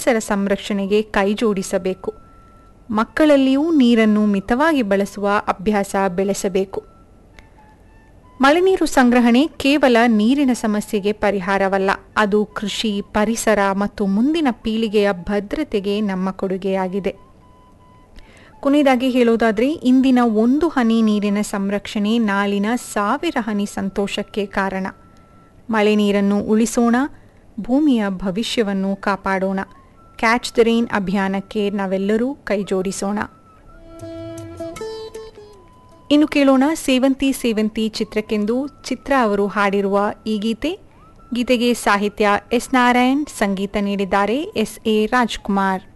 ಪರಿಸರ ಸಂರಕ್ಷಣೆಗೆ ಕೈಜೋಡಿಸಬೇಕು ಮಕ್ಕಳಲ್ಲಿಯೂ ನೀರನ್ನು ಮಿತವಾಗಿ ಬಳಸುವ ಅಭ್ಯಾಸ ಬೆಳೆಸಬೇಕು ಮಳೆನೀರು ಸಂಗ್ರಹಣೆ ಕೇವಲ ನೀರಿನ ಸಮಸ್ಯೆಗೆ ಪರಿಹಾರವಲ್ಲ ಅದು ಕೃಷಿ ಪರಿಸರ ಮತ್ತು ಮುಂದಿನ ಪೀಳಿಗೆಯ ಭದ್ರತೆಗೆ ನಮ್ಮ ಕೊಡುಗೆಯಾಗಿದೆ ಕೊನೆಯದಾಗಿ ಹೇಳೋದಾದ್ರೆ ಇಂದಿನ ಒಂದು ಹನಿ ನೀರಿನ ಸಂರಕ್ಷಣೆ ನಾಳಿನ ಸಾವಿರ ಹನಿ ಸಂತೋಷಕ್ಕೆ ಕಾರಣ ಮಳೆ ನೀರನ್ನು ಉಳಿಸೋಣ ಭೂಮಿಯ ಭವಿಷ್ಯವನ್ನು ಕಾಪಾಡೋಣ ಕ್ಯಾಚ್ ದ ರೈನ್ ಅಭಿಯಾನಕ್ಕೆ ನಾವೆಲ್ಲರೂ ಕೈಜೋಡಿಸೋಣ ಇನ್ನು ಕೇಳೋಣ ಸೇವಂತಿ ಸೇವಂತಿ ಚಿತ್ರಕ್ಕೆಂದು ಚಿತ್ರ ಅವರು ಹಾಡಿರುವ ಈ ಗೀತೆ ಗೀತೆಗೆ ಸಾಹಿತ್ಯ ಎಸ್ ನಾರಾಯಣ್ ಸಂಗೀತ ನೀಡಿದ್ದಾರೆ ಎಸ್ ಎ ರಾಜ್ಕುಮಾರ್